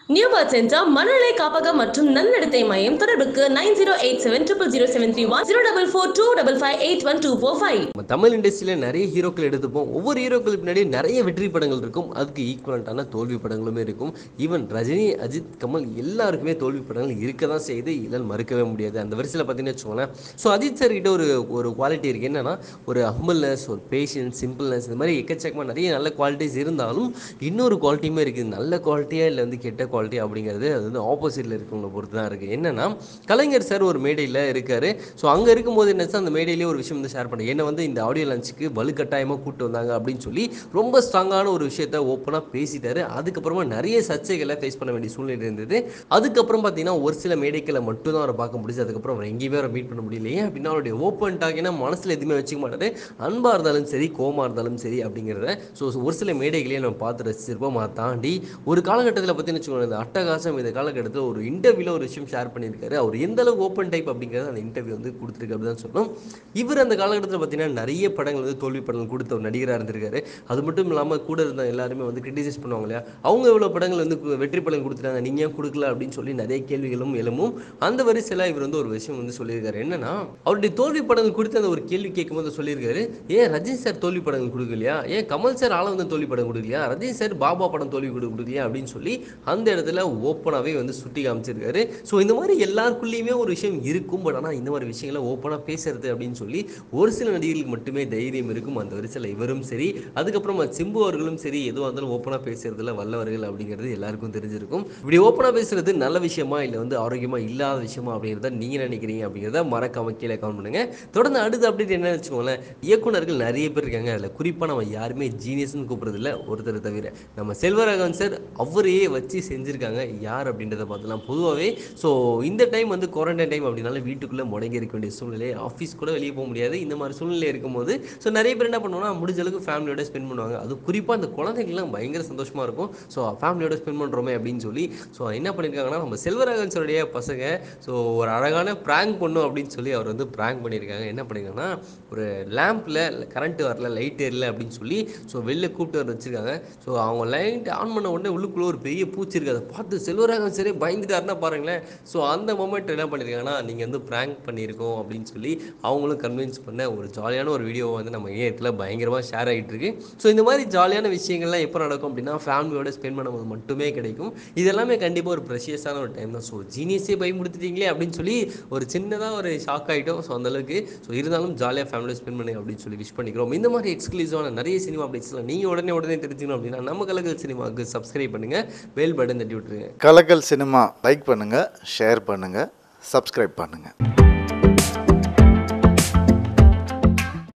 new birth centre மனநிலை காப்பகம் மற்றும் நன்னடத்தை மையம் தொடர்புக்கு nine zero eight seven triple zero seven three one zero double four two double five eight one two four five நம்ம தமிழ் இண்டஸ்ட்ரியில் நிறைய ஹீரோக்கள் எடுத்துப்போம் ஒவ்வொரு ஹீரோக்களுக்கு பின்னாடி நிறைய வெற்றி படங்கள் இருக்கும் அதுக்கு ஈக்குவலண்ட்டான தோல்வி படங்களுமே இருக்கும் ஈவன் ரஜினி அஜித் கமல் எல்லாருக்குமே தோல்வி படங்கள் இருக்க தான் செய்யுது இல்லைன்னு மறுக்கவே முடியாது அந்த வரிசையில் பார்த்தீங்கன்னு வச்சுக்கோங்களேன் ஸோ அஜித் சார் கிட்ட ஒரு ஒரு குவாலிட்டி இருக்குது என்னன்னா ஒரு ஹம்பிள்னஸ் ஒரு பேஷன்ஸ் சிம்பிள்னஸ் இந்த மாதிரி எக்கச்சக்கமாக நிறைய நல்ல குவாலிட்டிஸ் இருந்தாலும் இன்னொரு குவாலிட்டியுமே இருக்குது நல்ல குவாலிட்டியாக இல்லை வந்து கெட்ட குவாலிட்டி அப்படிங்கிறது அது வந்து ஆப்போசிட்டில் இருக்கவங்களை பொறுத்து தான் இருக்குது என்னன்னா கலைஞர் சார் ஒரு மேடையில் இருக்காரு ஸோ அங்கே இருக்கும்போது என்ன அந்த மேடையிலே ஒரு விஷயம் வந்து ஷேர் பண்ணேன் என்ன வந்து இந்த ஆடியோ லஞ்சுக்கு வலுக்கட்டாயமாக கூட்டு வந்தாங்க அப்படின்னு சொல்லி ரொம்ப ஸ்ட்ராங்கான ஒரு விஷயத்த ஓப்பனாக பேசிட்டாரு அதுக்கப்புறமா நிறைய சர்ச்சைகளை ஃபேஸ் பண்ண வேண்டிய சூழ்நிலை இருந்தது அதுக்கப்புறம் பார்த்தீங்கன்னா ஒரு சில மேடைகளை மட்டும் தான் அவரை பார்க்க முடியுது அதுக்கப்புறம் அவர் எங்கேயுமே அவரை மீட் பண்ண முடியல ஏன் அப்படின்னா அவருடைய ஓப்பன் டாக்கினா மனசில் எதுவுமே வச்சுக்க மாட்டாரு அன்பாக இருந்தாலும் சரி கோமா இருந்தாலும் சரி அப்படிங்கிறத ஸோ ஒரு சில மேடைகளையே நம்ம பார்த்து ரசிச்சிருப்போம் அதை தாண்டி ஒரு காலகட்டத்தில் பார்த்தீங்கன்னு வச்சுக்கோங்க இந்த அட்டகாசம் இந்த காலகட்டத்தில் ஒரு இன்டர்வியூவில் ஒரு விஷயம் ஷேர் பண்ணியிருக்காரு அவர் எந்த அளவுக்கு ஓப்பன் டைப் அப்படிங்கிறத அந்த இன்டர்வியூ வந்து கொடுத்துருக்கு அப்படின்னு தான் சொல்லணும் இவர் அந்த காலகட்டத்தில் பார்த்தீங்கன்னா நிறைய படங்கள் வந்து தோல்வி படங்கள் கொடுத்த ஒரு நடிகராக இருந்திருக்காரு அது மட்டும் இல்லாமல் கூட இருந்த எல்லாருமே வந்து கிரிட்டிசைஸ் பண்ணுவாங்க இல்லையா அவங்க எவ்வளோ படங்கள் வந்து கு- வெற்றி படம் கொடுத்துட்டாங்க நீங்கள் ஏன் கொடுக்கல அப்படின்னு சொல்லி நிறைய கேள்விகளும் எழுமும் அந்த வரிசையில் இவர் வந்து ஒரு விஷயம் வந்து சொல்லியிருக்காரு என்னன்னா அவருடைய தோல்வி படங்கள் குறித்து அந்த ஒரு கேள்வி கேட்கும்போது சொல்லியிருக்காரு ஏன் ரஜினி சார் தோல்வி படங்கள் கொடுக்கலையா ஏன் கமல் சார் ஆள வந்து தோல்வி படம் கொடுக்கலையா ரஜினி சார் பாபா படம் தோல்வி கொடு- கொடுக்கலையா அப்படின்னு சொல்லி அந்த இடத்துல ஓப்பனாகவே வந்து சுட்டி காமிச்சிருக்காரு ஸோ இந்த மாதிரி எல்லாருக்குள்ளேயுமே ஒரு விஷயம் இருக்கும் பட் ஆனால் இந்த மாதிரி விஷயங்களை ஓப்பனாக பேசுறது அப்படின்னு சொல்லி ஒரு சில நடிகர்களுக்கு மட்டுமே தைரியம் இருக்கும் அந்த வரிசையில் இவரும் சரி அதுக்கப்புறமா சிம்பு அவர்களும் சரி எதுவாக இருந்தாலும் ஓப்பனாக பேசுறதுல வல்லவர்கள் அப்படிங்கிறது எல்லாருக்கும் தெரிஞ்சிருக்கும் இப்படி ஓப்பனாக பேசுறது நல்ல விஷயமா இல்லை வந்து ஆரோக்கியமா இல்லாத விஷயமா அப்படிங்கிறத நீங்கள் நினைக்கிறீங்க அப்படிங்கிறத மறக்காம கீழே கமெண்ட் பண்ணுங்க தொடர்ந்து அடுத்த அப்டேட் என்ன வச்சுக்கோங்களேன் இயக்குனர்கள் நிறைய பேர் இருக்காங்க அதில் குறிப்பாக நம்ம யாருமே ஜீனியஸ்னு கூப்பிடுறதில்ல ஒருத்தர் தவிர நம்ம செல்வராகவன் சார் அவரையே வச்சு செஞ்சுருக்காங்க யார் அப்படின்றத பார்த்துலாம் பொதுவாகவே ஸோ இந்த டைம் வந்து குவாரண்டைன் டைம் அப்படினால வீட்டுக்குள்ளே முடங்கி இருக்க வேண்டிய சூழ்நிலை ஆஃபீஸ் கூட வெளியே போக முடியாது இந்த மாதிரி சூழ்நிலை இருக்கும்போது ஸோ நிறைய பேர் என்ன பண்ணுவாங்கன்னா முடிஞ்ச அளவுக்கு ஃபேமிலியோட ஸ்பெண்ட் பண்ணுவாங்க அது குறிப்பாக அந்த குழந்தைங்கள்லாம் பயங்கர சந்தோஷமாக இருக்கும் ஸோ ஃபேமிலியோட ஸ்பெண்ட் பண்ணுறோமே அப்படின்னு சொல்லி ஸோ என்ன பண்ணியிருக்காங்கன்னா நம்ம செல்வராகவன் சாருடைய பசங்க ஸோ ஒரு அழகான ப்ராங்க் பண்ணும் அப்படின்னு சொல்லி அவர் வந்து ப்ராங்க் பண்ணியிருக்காங்க என்ன பண்ணியிருக்காங்கன்னா ஒரு லேம்பில் கரண்ட் வரல லைட் எரியல அப்படின்னு சொல்லி ஸோ வெளில கூப்பிட்டு வர வச்சிருக்காங்க ஸோ அவங்க லைட் ஆன் பண்ண உடனே உள்ளுக்குள்ளே ஒரு பெரிய பூச்சி இருக்குது அதை பார்த்து செல்வராகவன் சரி பயந்துட்டாருன்னா பாருங்களேன் ஸோ அந்த மொமெண்ட் என்ன பண்ணியிருக்காங்கன்னா நீங்கள் வந்து ப்ராங்க் பண்ணியிருக்கோம் அப்படின்னு சொல்லி அவங்களும் கன்வின்ஸ் பண்ண ஒரு ஜாலியான ஒரு வீடியோ வந்து நம்ம இணையத்தில் பயங்கரமாக ஷேர் ஆகிட்டு இருக்கு ஸோ இந்த மாதிரி ஜாலியான விஷயங்கள்லாம் எப்போ நடக்கும் அப்படின்னா ஃபேமிலியோட ஸ்பெண்ட் பண்ணும்போது மட்டுமே கிடைக்கும் இதெல்லாமே கண்டிப்பாக ஒரு ப்ரெஷியஸான ஒரு டைம் தான் ஸோ ஜீனியஸே பயன்படுத்திட்டீங்களே அப்படின்னு சொல்லி ஒரு சின்னதாக ஒரு ஷாக் ஆகிட்டோம் ஸோ அந்தளவுக்கு ஸோ இருந்தாலும் ஜாலியாக ஃபேமிலியோட ஸ்பெண்ட் பண்ணுங்க அப்படின்னு சொல்லி விஷ் பண்ணிக்கிறோம் இந்த மாதிரி எக்ஸ்க்ளூசிவான நிறைய சினிமா அப்டேட்ஸ்லாம் நீங்கள் உடனே உடனே தெரிஞ்சுக்கணும் அப்படின்னா நம்ம கலக்கல் சினிமாவுக்கு சப்ஸ்கிரைப் பண்ணுங்கள் பெல் பட்டன் தட்டி விட்டுருங்க கலக்கல் சினிமா லைக் பண்ணுங்கள் ஷேர் பண்ணுங்கள் சப்ஸ்கிரைப் பண்ணுங்கள்